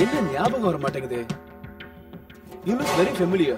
என்ன ஞாபகம் வர மாட்டேங்குது you look very familiar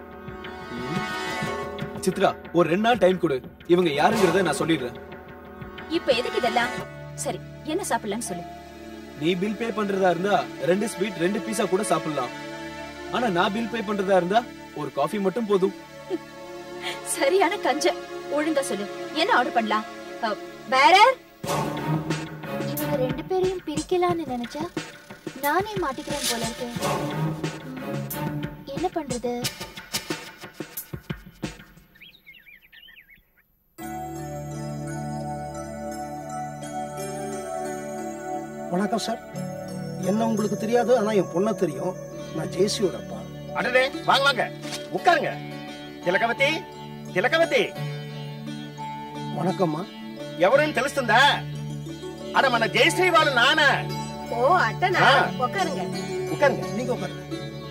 Chitra ஒரு ரெண்டு நாள் டைம் கொடு இவங்க யாருங்கிறத நான் சொல்லிடுறேன் இப்ப எதுக்கு இதெல்லாம் சரி என்ன சாப்பிடலாம்னு சொல்லு நீ பில் பே பண்றதா இருந்தா ரெண்டு ஸ்வீட் ரெண்டு பீஸா கூட சாப்பிடலாம் ஆனா நான் பில் பே பண்றதா இருந்தா ஒரு காஃபி மட்டும் போதும் சரியான கஞ்ச ஒழுங்கா சொல்லு என்ன ஆர்டர் பண்ணலாம் அ, வேற இவங்க ரெண்டு பேரையும் பிரிக்கலாம்னு நினைச்சா நானே மாட்டிக்கிறேன் போல இருக்கு ம், என்ன பண்றது வணக்கம் சார் என்ன உங்களுக்கு தெரியாது ஆனா என் பொண்ணை தெரியும் நான் ஜேசியோட அப்பா அடடே வாங்க வாங்க உட்காருங்க తిలకవతి తిలకవతి வணக்கம்மா ఎవరని తెలుస్తుందా అட మన జయశ్రీ వాళ్ళు నాన్న ஓ அட்டனா ஆ. உட்காருங்க உட்காருங்க நீங்க உட்காருங்க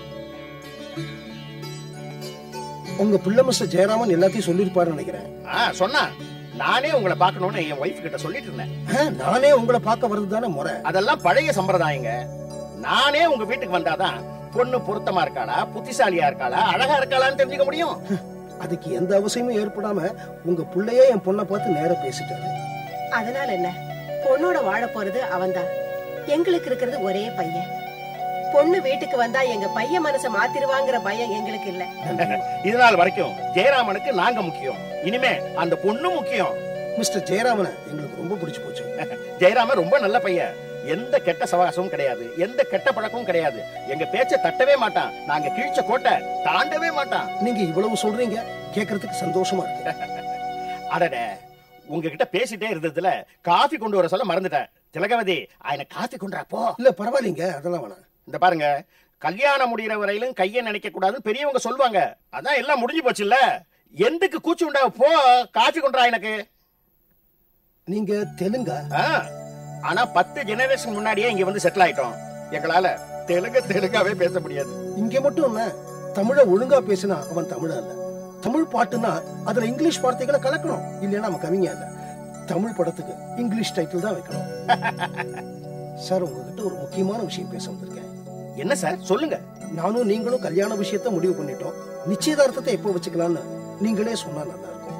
உங்க பிள்ளை மிஸ்டர் ஜெயராமன் எல்லாத்தையும் சொல்லியிருப்பாருன்னு நினைக்கிறேன் ஆ சொன்னா நானே உங்களை பார்க்கணும்னு என் ஒய்ஃப் கிட்ட சொல்லிட்டு இருந்தேன் ஆ, நானே உங்களை பார்க்க வர்றது தானே முறை அதெல்லாம் பழைய சம்பிரதாயங்க நானே உங்க வீட்டுக்கு வந்தாதான் பொண்ணு பொருத்தமா இருக்காளா புத்திசாலியா இருக்காளா அழகா இருக்காளான்னு தெரிஞ்சுக்க முடியும் அதுக்கு எந்த அவசியமும் ஏற்படாம உங்க பிள்ளையே என் பொண்ணை பார்த்து நேரா பேசிட்டாரு அதனால என்ன பொண்ணோட வாழ போறது அவன்தான் எங்களுக்கு இருக்கிறது ஒரே பையன் பொண்ணு வீட்டுக்கு வந்தா எங்க பையன் மனச மாத்திருவாங்கிற பயம் எங்களுக்கு இல்ல இது நாள் வரைக்கும் ஜெயராமனுக்கு நாங்க முக்கியம் இனிமே அந்த பொண்ணு முக்கியம் மிஸ்டர் ஜெயராமனை எங்களுக்கு ரொம்ப பிடிச்சு போச்சு ஜெயராமன் ரொம்ப நல்ல பையன் எந்த கெட்ட சவாசமும் கிடையாது எந்த கெட்ட பழக்கமும் கிடையாது எங்க பேச்ச தட்டவே மாட்டான் நாங்க கிழிச்ச கோட்டை தாண்டவே மாட்டான் நீங்க இவ்வளவு சொல்றீங்க கேட்கறதுக்கு சந்தோஷமா இருக்கு அடடே உங்ககிட்ட பேசிட்டே இருந்ததுல காஃபி கொண்டு வர சொல்ல மறந்துட்டேன் திலகவதி ఆయన காஃபி கொண்டுறா போ இல்ல பரவாயில்லைங்க அதெல்லாம் வேணாம் இந்த பாருங்க கல்யாணம் முடிகிற வரையிலும் கையை நினைக்க கூடாதுன்னு பெரியவங்க சொல்லுவாங்க அதான் எல்லாம் முடிஞ்சு போச்சுல்ல எந்துக்கு கூச்சு உண்டா போ காஃபி கொண்டுறா எனக்கு நீங்க தெலுங்கா ஆ, ஆனா பத்து ஜெனரேஷன் முன்னாடியே இங்க வந்து செட்டில் ஆயிட்டோம் எங்களால தெலுங்கு தெலுங்காவே பேச முடியாது இங்க மட்டும் என்ன தமிழ ஒழுங்கா பேசினா அவன் தமிழ இல்ல தமிழ் பாட்டுனா அதுல இங்கிலீஷ் வார்த்தைகளை கலக்கணும் இல்லைன்னா அவன் கவிஞ இல்ல தமிழ் படத்துக்கு இங்கிலீஷ் டைட்டில் தான் வைக்கணும் சார் உங்ககிட்ட ஒரு முக்கியமான விஷயம் பேச வந்திருக்கேன் என்ன சார் சொல்லுங்க நானும் நீங்களும் கல்யாண விஷயத்த முடிவு பண்ணிட்டோம் நிச்சயதார்த்தத்தை எப்போ வச்சுக்கலாம்னு நீங்களே சொன்னா நல்லா இருக்கும்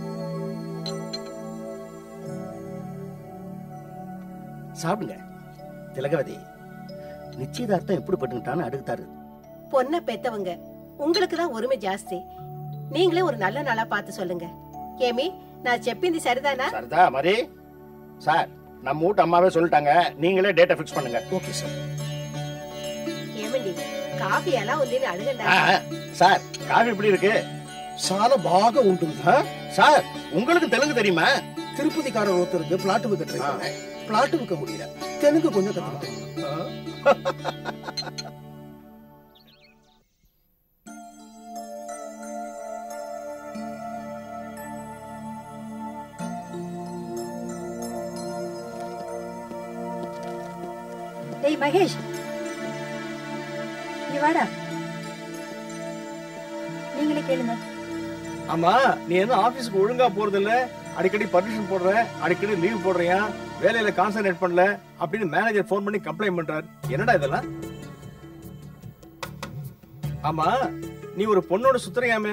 சாப்பிடுங்க திலகவதி நிச்சயதார்த்தம் எப்படி பட்டுட்டான்னு அடுத்தாரு பொண்ணை பெத்தவங்க உங்களுக்கு தான் உரிமை ஜாஸ்தி நீங்களே ஒரு நல்ல நாளா பார்த்து சொல்லுங்க ஏமி நான் చెప్పింది சரிதானா சரிதா మరి சார் நம்ம வீட்டு அம்மாவே சொல்லிட்டாங்க நீங்களே டேட்டை ஃபிக்ஸ் பண்ணுங்க ஓகே சார் ఏమండి కాఫీ ఎలా ఉంది అని అడగండి ஆ, சார் காஃபி எப்படி இருக்கு చాలా బాగా ఉంటుంది ஆ, சார் உங்களுக்கு தெலுங்கு தெரியுமா திருப்பதிக்காரர் ஒருத்தருக்கு பிளாட் விற்க ட்ரை பண்ணேன் பிளாட் விற்க முடியல தெலுங்கு கொஞ்சம் கத்துக்கிட்டேன் டேய் மகேஷ் நீ வாடா நீங்களே கேளுங்க ஆமா நீ என்ன ஆபீஸ்க்கு ஒழுங்கா போறது இல்ல அடிக்கடி பர்மிஷன் போடுற அடிக்கடி லீவ் போடுறியா வேலையில கான்சென்ட்ரேட் பண்ணல அப்படின்னு மேனேஜர் ஃபோன் பண்ணி கம்ப்ளைண்ட் பண்றாரு என்னடா இதெல்லாம் ஆமா நீ ஒரு பொண்ணோட சுத்துறியாமே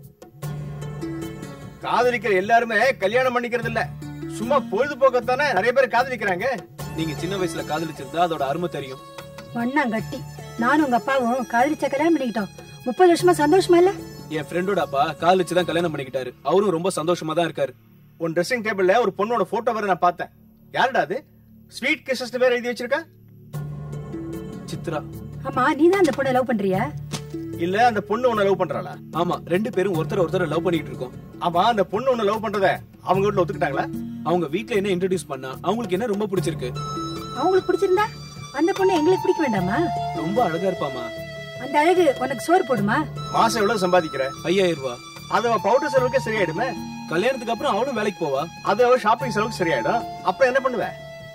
காதலிக்கிற எல்லாருமே கல்யாணம் பண்ணிக்கிறது இல்ல சும்மா பொழுதுபோக்கத்தானே நிறைய பேர் காதலிக்கிறாங்க நீங்க சின்ன வயசுல காதலிச்சிருந்தா அதோட அருமை தெரியும் கட்டி நானும் உங்க அப்பாவும் காதலிச்ச கல்யாணம் பண்ணிக்கிட்டோம் முப்பது வருஷமா சந்தோஷமா இல்ல என் ஃப்ரெண்டோட அப்பா காதலிச்சு தான் கல்யாணம் பண்ணிக்கிட்டாரு அவரும் ரொம்ப சந்தோஷமா தான் இருக்காரு உன் ட்ரெஸ்ஸிங் டேபிள்ல ஒரு பொண்ணோட போட்டோ வேற நான் பார்த்தேன் யாருடா அது ஸ்வீட் கிசஸ் வேற எழுதி வச்சிருக்கா சித்ரா ஆமா நீ தான் அந்த பொண்ணை லவ் பண்றியா இல்ல அந்த பொண்ணு உன்னை லவ் பண்றாளா ஆமா ரெண்டு பேரும் ஒருத்தர் ஒருத்தர் லவ் பண்ணிட்டு இருக்கோம் ஆமா அந்த பொண்ணு உன்னை லவ் பண்றத அவங்க வீட்ல ஒத்துக்கிட்டாங்களா அவங்க வீட்ல என்ன இன்ட்ரோடியூஸ் பண்ணா அவங்களுக்கு என்ன ரொம்ப பிடிச்சிருக்கு அவங்களுக்கு பிடிச்சிருந்தா அந்த பொண்ணை எங்களுக்கு பிடிக்க வேண்டாமா ரொம்ப அழகா இருப்பாமா அந்த அழகு உனக்கு சோறு போடுமா மாசம் எவ்வளவு சம்பாதிக்கிற ஐயாயிரம் ரூபாய் அது அவ பவுடர் செலவுக்கே சரியாயிடுமே கல்யாணத்துக்கு அப்புறம் அவளும் வேலைக்கு போவா அது அவ ஷாப்பிங் செலவுக்கு சரியாயிடும் அப்புறம் என்ன பண்ணுவ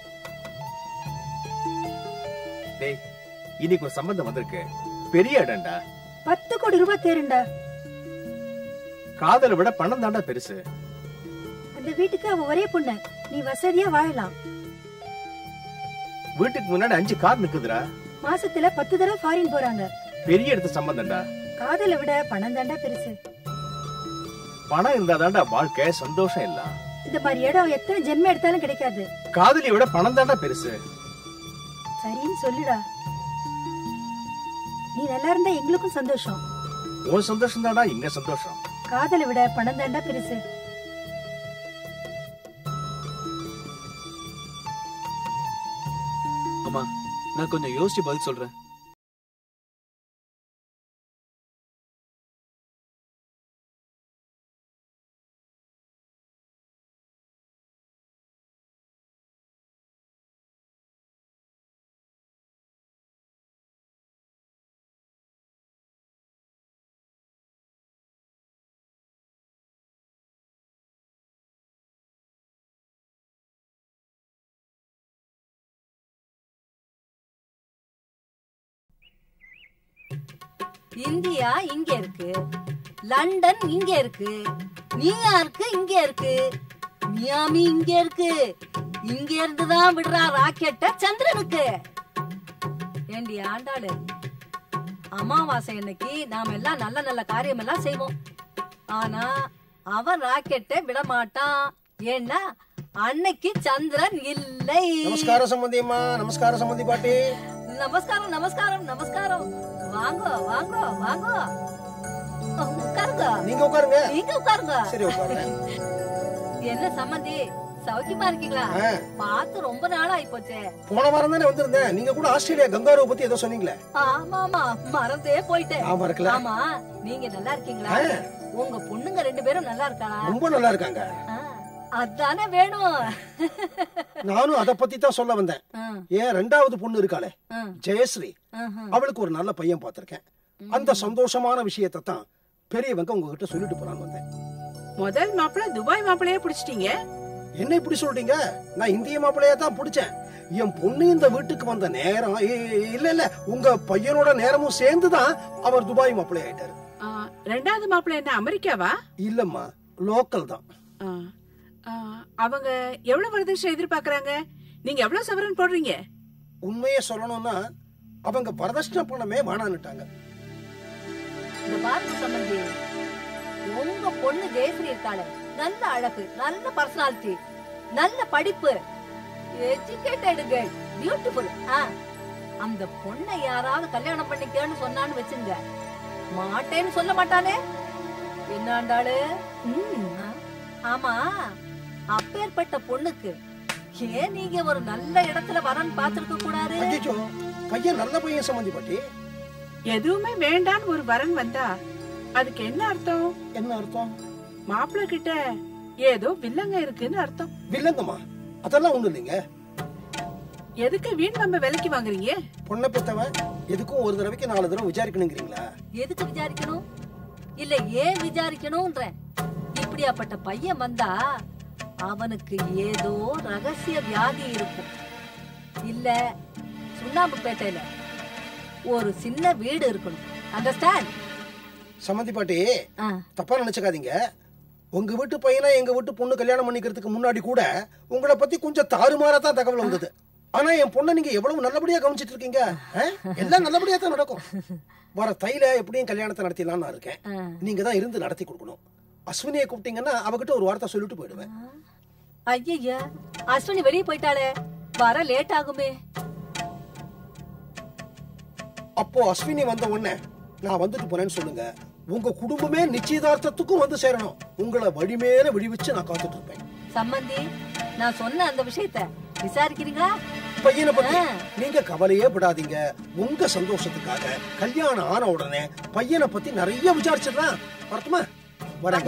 டேய் இன்னைக்கு ஒரு சம்பந்தம் வந்திருக்கு பெரிய இடம்டா பத்து கோடி ரூபாய் தேருண்டா காதலை விட பணம் தாண்டா பெருசு அந்த வீட்டுக்கு அவ ஒரே பொண்ணு நீ வசதியா வாழலாம் வீட்டுக்கு முன்னாடி அஞ்சு கார் நிக்குதுடா மாசத்துல பத்து தடவை ஃபாரின் போறாங்க பெரிய இடத்து சம்பந்தம்டா காதலை விட பணம் தாண்டா பெருசு பணம் இருந்தாதான்டா வாழ்க்கை சந்தோஷம் இல்ல இந்த மாதிரி இடம் எத்தனை ஜென்மம் எடுத்தாலும் கிடைக்காது காதலியை விட பணம் தான்டா பெருசு சரின்னு சொல்லுடா நீ நல்லா இருந்தா எங்களுக்கும் சந்தோஷம் உன் சந்தோஷம் தான்டா எங்க சந்தோஷம் காதலை விட பணம் தாண்டா பெருசு அம்மா நான் கொஞ்சம் யோசிச்சு பதில் சொல்றேன் இந்தியா இங்க இருக்கு லண்டன் இங்க இருக்கு நியூயார்க் இங்க இருக்கு மியாமி இங்க இருக்கு இங்க இருந்து தான் விடுறா ராக்கெட்ட சந்திரனுக்கு ஏண்டி ஆண்டாளு அமாவாசை அன்னைக்கு நாம எல்லாம் நல்ல நல்ல காரியம் எல்லாம் செய்வோம் ஆனா அவன் ராக்கெட்டை விட மாட்டான் ஏன்னா அன்னைக்கு சந்திரன் இல்லை நமஸ்காரம் சம்பந்தியம்மா நமஸ்காரம் சம்பந்தி பாட்டி நமஸ்காரம் நமஸ்காரம் நமஸ்காரம் வாங்க வாங்க வாங்க உட்காருங்க நீங்க உட்காருங்க நீங்க உட்காருங்க சரி உட்காருங்க என்ன சம்மந்தி சௌக்கியமா இருக்கீங்களா ஆ, பார்த்து ரொம்ப நாள் ஆயிப்போச்சே போன வாரம் தானே வந்திருந்தேன் நீங்க கூட ஆஸ்திரேலியா கங்காருவை பத்தி ஏதோ சொன்னீங்களே ஆமா ஆமா மறந்தே போயிட்டேன் ஞாபகம் இருக்கல ஆமா நீங்க நல்லா இருக்கீங்களா ஆ, உங்க பொண்ணுங்க ரெண்டு பேரும் நல்லா இருக்காளா ரொம்ப நல்லா இருக்காங்க ஆ, அதானே வேணும் நானும் அத பத்தி தான் சொல்ல வந்தேன் ஆ, ஏன் ரெண்டாவது பொண்ணு இருக்காளே ஆ, ஜெயஸ்ரீ ஆஹா. அவளுக்கு ஒரு நல்ல பையன் பார்த்திருக்கேன் அந்த சந்தோஷமான விஷயத்தை தான் பெரியவங்க உங்ககிட்ட சொல்லிட்டு போறான்னு வந்தேன் முதல் மாப்பிள்ள துபாய் மாப்பிள்ளையே பிடிச்சிட்டீங்க என்ன இப்படி சொல்றீங்க நான் இந்திய மாப்பிள்ளையா தான் பிடிச்சேன் என் பொண்ணு இந்த வீட்டுக்கு வந்த நேரம் இ- இ- இல்ல இல்ல உங்க பையனோட நேரமும் சேர்ந்துதான் அவர் துபாய் மாப்பிள்ளை ஆயிட்டாரு ஆ, ரெண்டாவது மாப்பிள்ளை என்ன அமெரிக்காவா இல்லம்மா லோக்கல் தான் ஆ, ஆ, அவங்க எவ்வளவு வரதட்சணை எதிர்பார்க்கறாங்க நீங்க எவ்வளவு சவரன் போடுறீங்க உண்மையை சொல்லணும்னா அவங்க வரதட்சணை பணமே வேணான்னுட்டாங்க இந்த பாருங்க சம்பந்தி உங்க பொண்ணு ஜெயஸ்ரீ இருக்காளே நல்ல அழகு நல்ல பர்சனாலிட்டி நல்ல படிப்பு எஜுகேட்டட் கேர்ள் பியூட்டிஃபுல் அந்த பொண்ணை யாராவது கல்யாணம் பண்ணிக்கன்னு சொன்னான்னு வச்சுங்க மாட்டேன்னு சொல்ல மாட்டானே என்னாண்டாளு ம், ஆ, ஆமா அப்பேற்பட்ட பொண்ணுக்கு ஏன் நீங்க ஒரு நல்ல இடத்துல வரன் பார்த்திருக்க கூடாது ஐயோ பையன் நல்ல பையன் சம்மந்தி பாட்டி எதுவுமே வேண்டான்னு ஒரு வரன் வந்தா அதுக்கு என்ன அர்த்தம் என்ன அர்த்தம் மாப்பிள்ளை கிட்ட ஏதோ வில்லங்க இருக்குன்னு அர்த்தம் வில்லங்கம்மா அதெல்லாம் ஒண்ணு இல்லைங்க எதுக்கு வீண் நம்ம விலைக்கு வாங்குறீங்க பொண்ணை பெத்தவன் எதுக்கும் ஒரு தடவைக்கு நாலு தடவை விசாரிக்கணுங்கிறீங்களா எதுக்கு விசாரிக்கணும் இல்ல ஏன் விசாரிக்கணும்ன்றேன் இப்படியாப்பட்ட பையன் வந்தா அவனுக்கு ஏதோ ரகசிய வியாதி இருக்கும் இல்ல சுண்ணாம்பு பேட்டையில ஒரு சின்ன வீடு இருக்கணும் அண்டர்ஸ்டாண்ட் சம்மந்தி பாட்டி தப்பா நினைச்சுக்காதீங்க உங்க வீட்டு பையனை எங்க வீட்டு பொண்ணு கல்யாணம் பண்ணிக்கிறதுக்கு முன்னாடி கூட உங்களை பத்தி கொஞ்சம் தாறுமாறா தான் தகவல் வந்தது ஆனா என் பொண்ணை நீங்க எவ்வளவு நல்லபடியா கவனிச்சிட்டு இருக்கீங்க ஆ? எல்லாம் நல்லபடியா தான் நடக்கும் வர தையில எப்படியும் கல்யாணத்தை நடத்திடலாம்னு நான் இருக்கேன் நீங்க தான் இருந்து நடத்தி கொடுக்கணும் அஸ்வினியை கூப்பிட்டீங்கன்னா அவகிட்ட ஒரு வார்த்தை சொல்லிட்டு போயிடுவேன் ஐயா அஸ்வினி வெளியே போயிட்டாளே வர லேட் ஆகுமே அப்போ அஸ்வினி வந்த உடனே நான் வந்துட்டு போறேன்னு சொல்லுங்க உங்க குடும்பமே நிச்சயதார்த்தத்துக்கும் வந்து சேரணும் உங்களை வழிமேல விழிவிச்சு நான் காத்துட்டு இருப்பேன் சம்பந்தி நான் சொன்ன அந்த விஷயத்த விசாரிக்கிறீங்களா பையனை பத்தி ஆ. நீங்க கவலையே படாதீங்க உங்க சந்தோஷத்துக்காக கல்யாணம் ஆன உடனே பையனை பத்தி நிறைய விசாரிச்சிடலாம் வரட்டுமா வரேங்க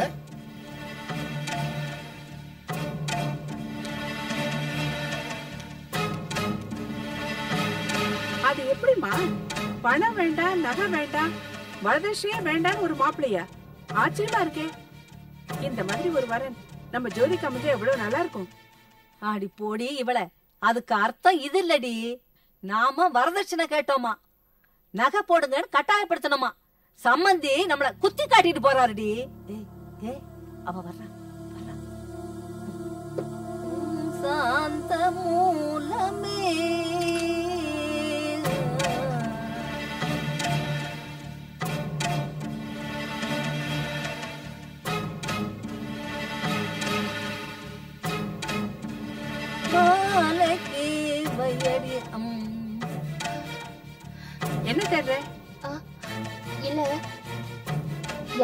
அது எப்படிம்மா பணம் வேண்டாம் நகை வேண்டாம் வரதட்சணையே வேண்டாம் ஒரு மாப்பிள்ளையா ஆச்சரியமா இருக்கே இந்த மாதிரி ஒரு வரன் நம்ம ஜோதிகா அமைஞ்சா எவ்வளவு நல்லா இருக்கும் ஆடி போடி இவள அதுக்கு அர்த்தம் இது இல்லடி நாம வரதட்சணை கேட்டோமா நகை போடுங்கன்னு கட்டாயப்படுத்தணுமா சம்மந்தி நம்மள குத்தி காட்டிட்டு போறாருடி ஏய், ஏய், அவ வர்றா வர்றா. உம், சாந்த மூலமே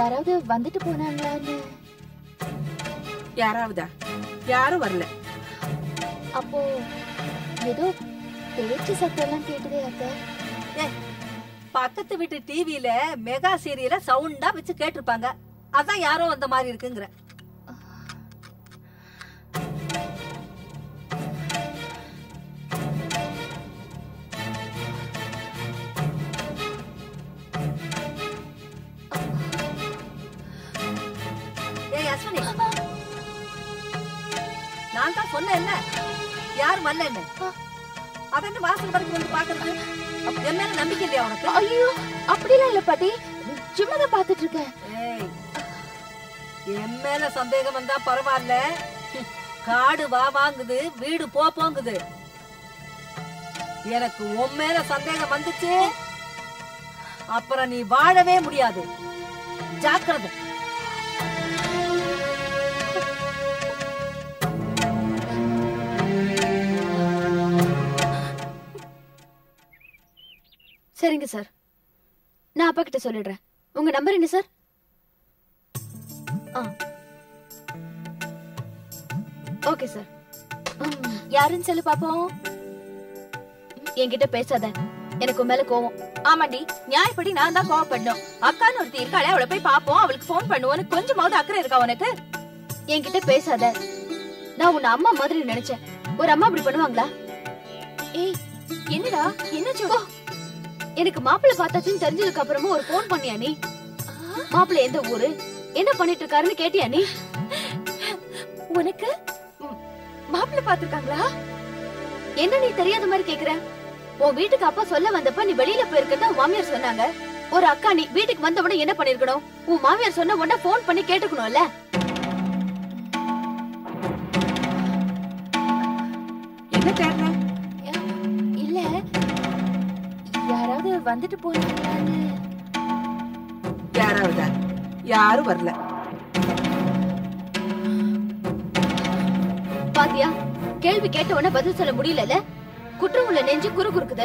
யாராவது வந்துட்டு போனாங்களான்னு யாராவதா யாரும் வரல அப்போ ஏதோ பேச்சு சத்தம் எல்லாம் கேட்டதே அத்தை பக்கத்து வீட்டு டிவில மெகா சீரியல சவுண்டா வச்சு கேட்டிருப்பாங்க அதான் யாரோ வந்த மாதிரி இருக்குங்கிற ஏய் அஸ்வினி நான் தான் சொன்னேன்ல யார் வரலன்னு அதென்ன வாசல் வரைக்கும் வந்து பாக்குறது என் மேல நம்பிக்கை இல்லையா உனக்கு ஐயோ அப்படிலாம் இல்ல பாட்டி சும்மா தான் பாத்துட்டு இருக்கேன் ஏய், என் மேல சந்தேகம் வந்தா பரவாயில்ல ஹம், காடு வா வாங்குது வீடு போ போங்குது எனக்கு உன் மேல சந்தேகம் வந்துச்சு அப்புறம் நீ வாழவே முடியாது ஜாக்கிரதை சரிங்க சார் நான் அப்பா கிட்ட சொல்லிடுறேன் உங்க நம்பர் என்ன சார் ஆ ஓகே சார் ம், யாருன்னு சொல்லு பாப்போம் என்கிட்ட பேசாத எனக்கு உன் மேல கோவம் ஆமாண்டி நியாயப்படி நான் தான் கோவப்படணும் அக்கான்னு ஒருத்தி இருக்காளே அவளை போய் பாப்போம் அவளுக்கு ஃபோன் பண்ணுவோன்னு கொஞ்சமாவது அக்கறை இருக்கா உனக்கு என்கிட்ட பேசாத நான் உன்னை அம்மா மாதிரி நினைச்சேன் ஒரு அம்மா அப்படி பண்ணுவாங்களா ஏய் என்னடா என்னாச்சு ஓ, எனக்கு மாப்பிள்ளை பார்த்தாச்சுன்னு தெரிஞ்சதுக்கு அப்புறமா ஒரு ஃபோன் பண்ணியா நீ மாப்பிள்ளை எந்த ஊரு என்ன பண்ணிட்டு இருக்காருன்னு கேட்டியா நீ உனக்கு ம், மாப்பிள்ளை பாத்துருக்காங்களா என்ன நீ தெரியாத மாதிரி கேக்குற உன் வீட்டுக்கு அப்பா சொல்ல வந்தப்ப நீ வெளியில போயிருக்கிறதா உன் மாமியார் சொன்னாங்க ஒரு அக்கா நீ வீட்டுக்கு வந்த உடனே என்ன பண்ணிருக்கணும் உன் மாமியார் சொன்ன உடனே ஃபோன் பண்ணி கேட்டுக்கணும்ல என்ன தேடுற இல்ல யாராவது வந்துட்டு போனாங்களான்னு யாராவதா யாரும் வரல பாத்தியா கேள்வி கேட்ட உடனே பதில் சொல்ல முடியலல குற்றம் உள்ள நெஞ்சு குறு குறுக்குது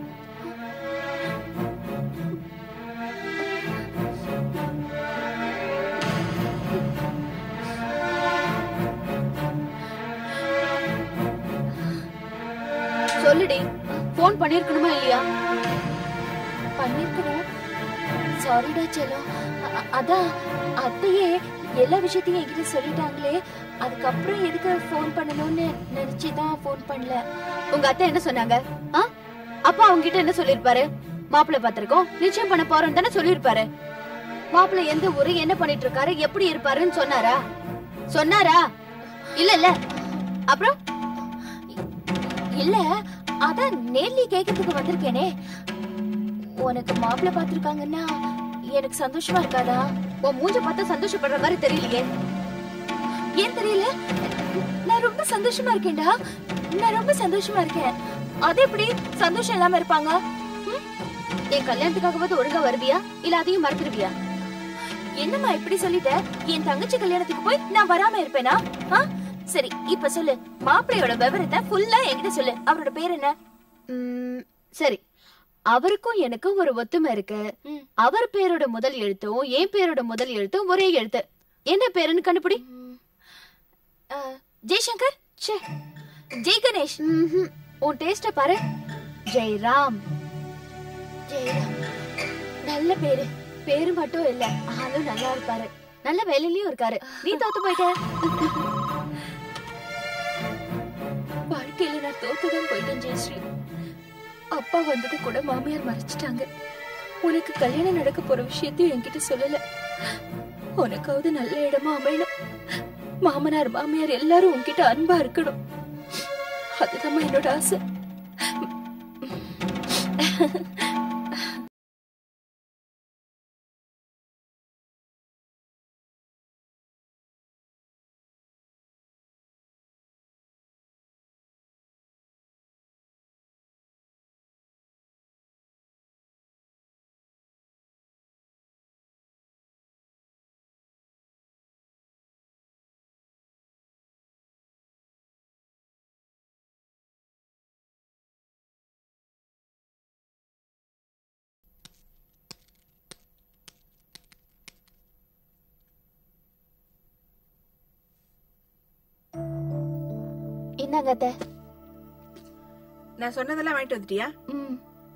சொல்லுடி போன் பண்ணிருக்கணுமா இல்லையா பண்ணிருக்கணும் சாரிடா செல்லம் அ- அ- அதான் அத்தையே எல்லா விஷயத்தையும் என்கிட்ட சொல்லிட்டாங்களே அதுக்கப்புறம் எதுக்கு ஃபோன் பண்ணணும்னு நினைச்சு தான் ஃபோன் பண்ணல உங்க அத்தை என்ன சொன்னாங்க ஆ? அப்பா அவங்க கிட்ட என்ன சொல்லிருப்பாரு மாப்பிள்ளை பார்த்திருக்கோம் நிச்சயம் பண்ண போறோம் தானே சொல்லிருப்பாரு மாப்பிள்ளை எந்த ஊரு என்ன பண்ணிட்டு இருக்காரு எப்படி இருப்பாருன்னு சொன்னாரா சொன்னாரா இல்ல இல்ல அப்புறம் இல்ல அதான் நேர்லி கேட்கறதுக்கு வந்திருக்கேனே உனக்கு மாப்பிள்ளை பார்த்திருக்காங்கன்னா எனக்கு சந்தோஷமா இருக்காதா உன் மூஞ்ச பார்த்தா சந்தோஷப்படுற மாதிரி தெரியலையே ஏன் தெரியல நான் ரொம்ப சந்தோஷமா இருக்கேன்டா நான் ரொம்ப சந்தோஷமா இருக்கேன் அது எப்படி சந்தோஷம் இல்லாம இருப்பாங்க ம்? என் கல்யாணத்துக்காகவாது ஒழுங்கா வருவியா இல்ல அதையும் மறந்துடுவியா என்னம்மா இப்படி சொல்லிட்ட என் தங்கச்சி கல்யாணத்துக்கு போய் நான் வராம இருப்பேனா ஆ? சரி இப்ப சொல்லு மாப்பிள்ளையோட விவரத்தை ஃபுல்லா என்கிட்ட சொல்லு அவரோட பேர் என்ன சரி அவருக்கும் எனக்கும் ஒரு ஒத்துமை இருக்கு அவர் பேரோட முதல் எழுத்தும் என் பேரோட முதல் எழுத்தும் ஒரே எழுத்து என்ன பேருன்னு கண்டுபிடி ஜெய்சங்கர் ச்சே ஜெய் கணேஷ் உன் டேஸ்ட பாரு ஜெய்ராம் ஜெய்ராம் நல்ல பேரு பேரு மட்டும் இல்ல ஆளும் நல்லா இருப்பாரு நல்ல வேலையிலயும் இருக்காரு நீ தோத்து போயிட்ட வாழ்க்கையில நான் தோத்துதான் போயிட்டேன் ஜெயஸ்ரீ அப்பா வந்தது கூட மாமியார் மறைச்சிட்டாங்க உனக்கு கல்யாணம் நடக்க போற விஷயத்தையும் என்கிட்ட சொல்லல உனக்காவது நல்ல இடமா அமையணும் மாமனார் மாமியார் எல்லாரும் உன்கிட்ட அன்பா இருக்கணும் அதுதான் என்னோட ஆசை இந்தாங்க அத்தை நான் சொன்னதெல்லாம் வாங்கிட்டு வந்துட்டியா ம்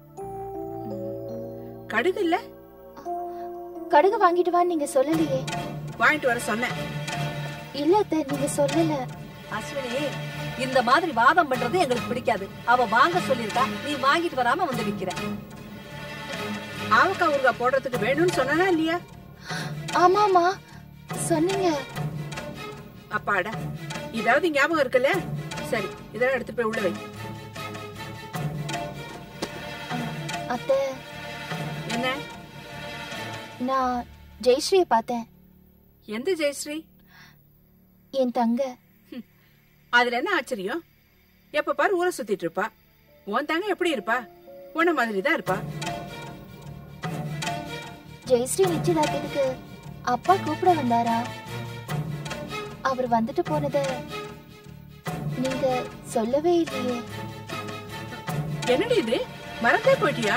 கடுகு இல்ல கடுகு வாங்கிட்டு வான்னு நீங்க சொல்லலையே வாங்கிட்டு வர சொன்னேன் இல்ல அத்தை நீங்க சொல்லல அஸ்வினி இந்த மாதிரி வாதம் பண்றது எங்களுக்கு பிடிக்காது அவ வாங்க சொல்லிருக்கா நீ வாங்கிட்டு வராம வந்து நிக்கிற ஆவக்காய் ஊறுகாய் போடுறதுக்கு வேணும்னு சொன்னா இல்லையா ஆமாமா சொன்னீங்க அப்பாடா இதாவது ஞாபகம் இருக்குல்ல சரி இதெல்லாம் எடுத்து போய் உள்ள வை அத்தை என்ன நான் ஜெயஸ்ரீயை பார்த்தேன் எந்த ஜெயஸ்ரீ என் தங்க அதுல என்ன ஆச்சரியம் எப்ப பாரு ஊரை சுத்திட்டு இருப்பா உன் தங்க எப்படி இருப்பா உன்ன மாதிரி தான் இருப்பா ஜெயஸ்ரீ நிச்சயதார்த்தத்துக்கு அப்பா கூப்பிட வந்தாரா அவர் வந்துட்டு போனத நீங்க சொல்லவே இல்லையே என்னடி இது மறந்தே போயிட்டியா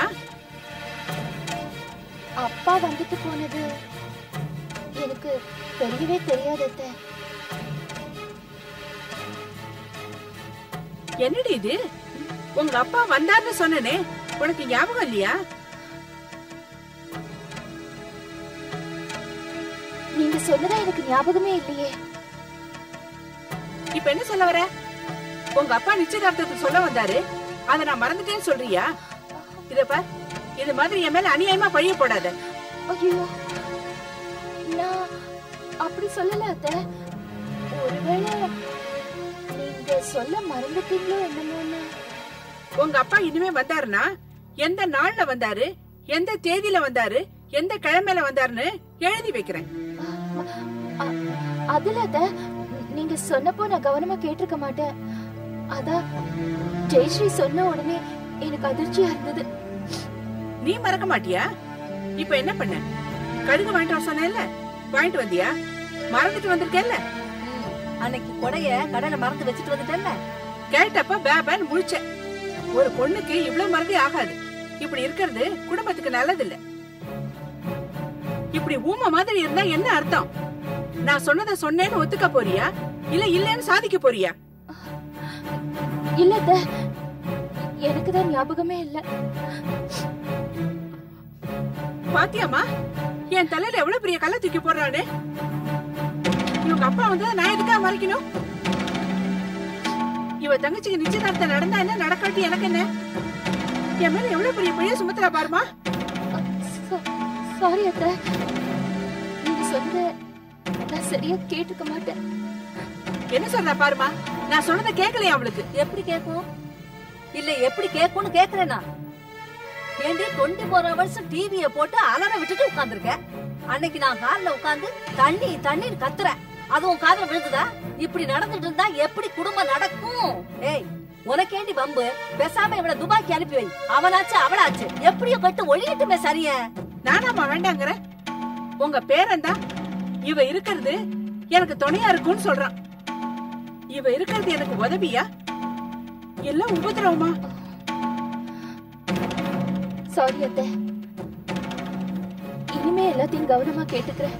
அப்பா வந்துட்டு போனது எனக்கு தெரியவே தெரியாது அத்தை. என்னடி இது உங்க அப்பா வந்தார்னு சொன்னனே உனக்கு ஞாபகம் இல்லையா நீங்க சொன்னதா எனக்கு ஞாபகமே இல்லையே இப்ப என்ன சொல்ல வர உங்க அப்பா நிச்சயதார்த்தத்துக்கு சொல்ல வந்தாரு அத நான் மறந்துட்டேன்னு சொல்றியா இத பார் இது மாதிரி என் மேல அநியாயமா பழிய போடாத ஐயோ நான் அப்படி சொல்லல அத்தை ஒருவேளை நீங்க சொல்ல மறந்துட்டீங்களோ என்னமோன்னு உங்க அப்பா இனிமே வந்தாருன்னா எந்த நாள்ல வந்தாரு எந்த தேதியில வந்தாரு எந்த கிழமையில வந்தாருன்னு எழுதி வைக்கிறேன் அ- அதுல அத்தை, நீங்க சொன்னப்போ நான் கவனமா கேட்டிருக்க மாட்டேன் அதான் ஜெயஸ்ரீ சொன்ன உடனே எனக்கு அதிர்ச்சியா இருந்தது நீ மறக்க மாட்டியா இப்ப என்ன பண்ண கடுகு வாங்கிட்டு வர சொன்னேன்ல வாங்கிட்டு வந்தியா மறந்துட்டு வந்திருக்கேல்ல அன்னைக்கு கொடைய கடையில மறந்து வச்சுட்டு வந்துட்டேன்ல கேட்டப்ப பேபேன்னு முழிச்சேன் ஒரு பொண்ணுக்கு இவ்வளவு மறதி ஆகாது இப்படி இருக்கிறது குடும்பத்துக்கு நல்லது இல்ல இப்படி ஊம மாதிரி இருந்தா என்ன அர்த்தம் நான் சொன்னதை சொன்னேன்னு ஒத்துக்க போறியா இல்ல இல்லன்னு சாதிக்க போறியா இல்ல அத்தை, எனக்கு தான் ஞாபகமே இல்ல பாத்தியாமா என் தலையில எவ்வளவு பெரிய கல்ல தூக்கி போடுறானே இவங்க அப்பா வந்ததை நான் எதுக்காக மறைக்கணும் இவ தங்கச்சிக்கு நிச்சயதார்த்தம் நடந்தா என்ன நடக்காட்டி எனக்கு என்ன என் மேல எவ்வளவு பெரிய பையன் சுமத்துறா பாருமா சாரி அத்தை நீங்க சொன்னத நான் சரியா கேட்டுக்க மாட்டேன் என்ன சொல்றா பாருமா நான் சொன்னதை கேட்கலையா அவளுக்கு எப்படி கேக்கும் இல்ல எப்படி கேக்கும்னு கேக்குறேனா ஏண்டி டுவெண்ட்டி ஃபோர் ஹவர்ஸ் டிவிய போட்டு அலற விட்டுட்டு உட்கார்ந்திருக்க அன்னைக்கு நான் ஹால்ல உட்கார்ந்து தண்ணி தண்ணீர் கத்துறேன் அதுவும் காதுல விழுகுதா இப்படி நடந்துட்டு இருந்தா எப்படி குடும்பம் நடக்கும் ஏய் உனக்கேண்டி வம்பு பேசாம இவள துபாய்க்கு அனுப்பி வை அவனாச்சு அவளாச்சு எப்படியோ கட்டு ஒழியட்டுமே சரிய நானாமா வேண்டாங்கிற உங்க பேரன் தான் இவ இருக்கிறது எனக்கு துணையா இருக்கும்னு சொல்றான் இவ இருக்கிறது எனக்கு உதவியா எல்லாம் உபதிரவமா சாரி அத்தை இனிமே எல்லாத்தையும் கவனமா கேட்டுக்கிறேன்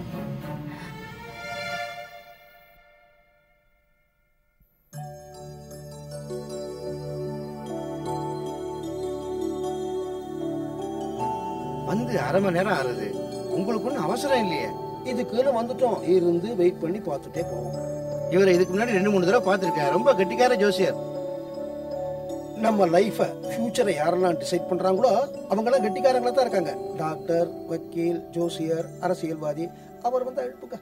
வந்து அரை மணி நேரம் ஆறுது உங்களுக்கு ஒன்றும் அவசரம் இல்லையே இதுக்குன்னு வந்துட்டோம் இருந்து வெயிட் பண்ணி பார்த்துட்டே போவோம் இவரை இதுக்கு முன்னாடி ரெண்டு மூணு தடவை பார்த்திருக்கேன் ரொம்ப கெட்டிக்கார ஜோசியர் நம்ம லைஃபை ஃபியூச்சரை யாரெல்லாம் டிசைட் பண்றாங்களோ அவங்கெல்லாம் கெட்டிக்காரங்களா தான் இருக்காங்க டாக்டர் வக்கீல் ஜோசியர் அரசியல்வாதி அவர் வந்து எழுப்புங்க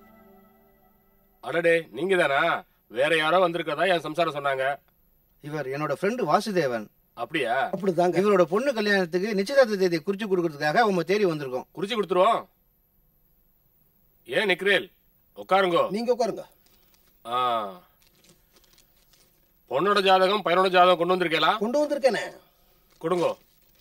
அடடே நீங்க தானா வேற யாரோ வந்திருக்கதா என் சம்சாரம் சொன்னாங்க இவர் என்னோட ஃப்ரெண்டு வாசுதேவன் அப்படியா அப்படிதாங்க இவரோட பொண்ணு கல்யாணத்துக்கு நிச்சயதார்த்த தேதியை குறிச்சு கொடுக்கறதுக்காக உங்க தேடி வந்திருக்கோம் குறிச்சு கொடுத்துருவோம் ஏன் நிக்கிறேல் உட்காருங்கோ நீங்க உட்காருங்க ஆ. பொண்ணோட ஜாதகம் பையனோட ஜாதகம் கொண்டு வந்திருக்கேளா கொண்டு வந்திருக்கேனே கொடுங்கோ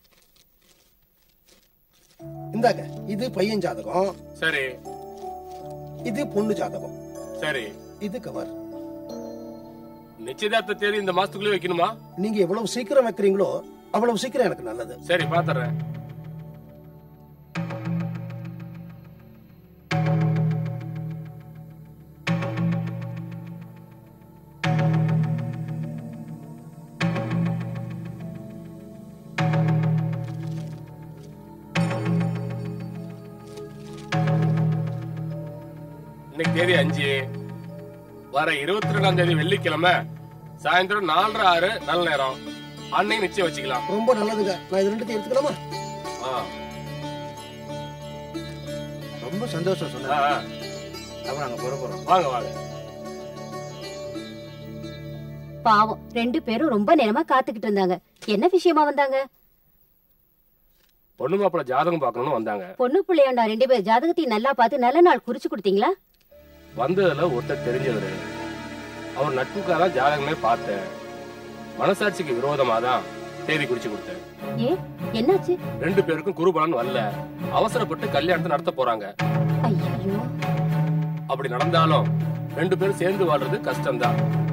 இந்தாங்க இது பையன் ஜாதகம் சரி இது பொண்ணு ஜாதகம் சரி இது கவர் நிச்சயதார்த்த தேதி இந்த மாசத்துக்குள்ளே வைக்கணுமா நீங்க எவ்வளவு சீக்கிரம் வைக்கிறீங்களோ அவ்வளவு சீக்கிரம் எனக்கு நல்லது சரி பாத்துறேன் இன்னைக்கு தேதி அஞ்சு வர இருபத்தி ரெண்டாம் தேதி வெள்ளிக்கிழமை சாயந்தரம் நாலரை ஆறு நல்ல நேரம் அன்னைக்கு நிச்சயம் வச்சுக்கலாம் ரொம்ப நல்லதுங்க நான் இது ரெண்டுத்தையும் எடுத்துக்கலாமா ஆ, ரொம்ப சந்தோஷம் ஆ, சொன்னா ஆ. அப்ப நாங்க புறப்படுறோம் வாங்க வாங்க பாவம் ரெண்டு பேரும் ரொம்ப நேரமா காத்துக்கிட்டு இருந்தாங்க என்ன விஷயமா வந்தாங்க பொண்ணு மாப்பிள்ள ஜாதகம் பார்க்கணும்னு வந்தாங்க பொண்ணு பிள்ளையாண்டா ரெண்டு பேர் ஜாதகத்தையும் நல்லா பார்த்து நல்ல நாள் குறிச்சு கொடுத்தீங்களா வந்ததுல ஒருத்தர் தெரிஞ்சவரு அவர் நட்புக்காக தான் ஜாதகமே பார்த்தேன் மனசாட்சிக்கு விரோதமா தான் தேதி குறிச்சு கொடுத்தேன் ஏ என்னாச்சு ரெண்டு பேருக்கும் குருபலன் வரல அவசரப்பட்டு கல்யாணத்தை நடத்த போறாங்க ஐயோ அப்படி நடந்தாலும் ரெண்டு பேரும் சேர்ந்து வாழ்றது கஷ்டம்தான்